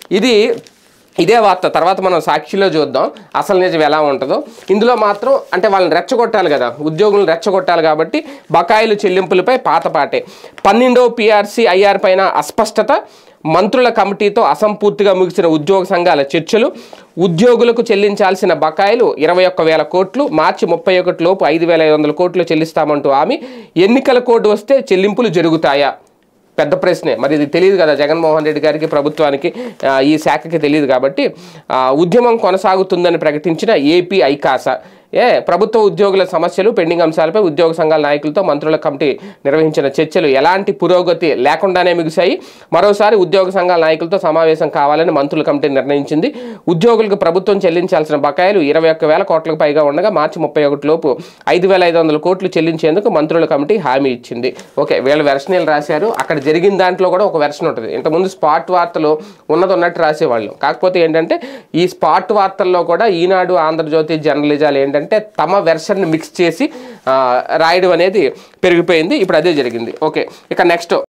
ఇది ఇదే వార్త తర్వాత మనం సాక్షిలో చూద్దాం అసలు నిజం ఎలా ఉంటుందో ఇందులో మాత్రం అంటే వాళ్ళని రెచ్చగొట్టాలి కదా ఉద్యోగులను రెచ్చగొట్టాలి కాబట్టి బకాయిలు చెల్లింపులపై పాతపాటే పన్నెండో పిఆర్సీ ఐఆర్ పైన అస్పష్టత మంత్రుల కమిటీతో అసంపూర్తిగా ముగిసిన ఉద్యోగ సంఘాల చర్చలు ఉద్యోగులకు చెల్లించాల్సిన బకాయిలు ఇరవై ఒక్క వేల కోట్లు మార్చి ముప్పై ఒకటి లోపు ఐదు వేల ఐదు వందల కోట్లు చెల్లిస్తామంటూ హామీ ఎన్నికల కోడ్ వస్తే చెల్లింపులు జరుగుతాయా పెద్ద ప్రశ్నే మరి ఇది తెలియదు కదా జగన్మోహన్ రెడ్డి గారికి ప్రభుత్వానికి ఆ, ఈ శాఖకి తెలియదు కాబట్టి ఆ, ఉద్యమం కొనసాగుతుందని ప్రకటించిన ఏపీ ఐకాస ఏ ప్రభుత్వ ఉద్యోగుల సమస్యలు పెండింగ్ అంశాలపై ఉద్యోగ సంఘాల నాయకులతో మంత్రుల కమిటీ నిర్వహించిన చర్చలు ఎలాంటి పురోగతి లేకుండానే ముగిశాయి మరోసారి ఉద్యోగ సంఘాల నాయకులతో సమావేశం కావాలని మంత్రుల కమిటీ నిర్ణయించింది ఉద్యోగులకు ప్రభుత్వం చెల్లించాల్సిన బకాయిలు ఇరవై ఒక్క వేల కోట్లకు పైగా ఉండగా మార్చి ముప్పై ఒకటి లోపు ఐదు వేల ఐదు వందల కోట్లు చెల్లించేందుకు మంత్రుల కమిటీ హామీ ఇచ్చింది ఓకే వీళ్ళు వెర్షనీలు రాశారు అక్కడ జరిగిన దాంట్లో కూడా ఒక వెర్షన్ ఉంటుంది ఇంతకుముందు స్పాట్ వార్తలు ఉన్నది ఉన్నట్టు రాసేవాళ్ళు కాకపోతే ఏంటంటే ఈ స్పాట్ వార్తల్లో కూడా ఈనాడు ఆంధ్రజ్యోతి జర్నలిజాలు ఏంటంటే తమ వెర్షన్ని మిక్స్ చేసి ఆ, రాయడం అనేది పెరిగిపోయింది ఇప్పుడు అదే జరిగింది ఓకే ఇక నెక్స్ట్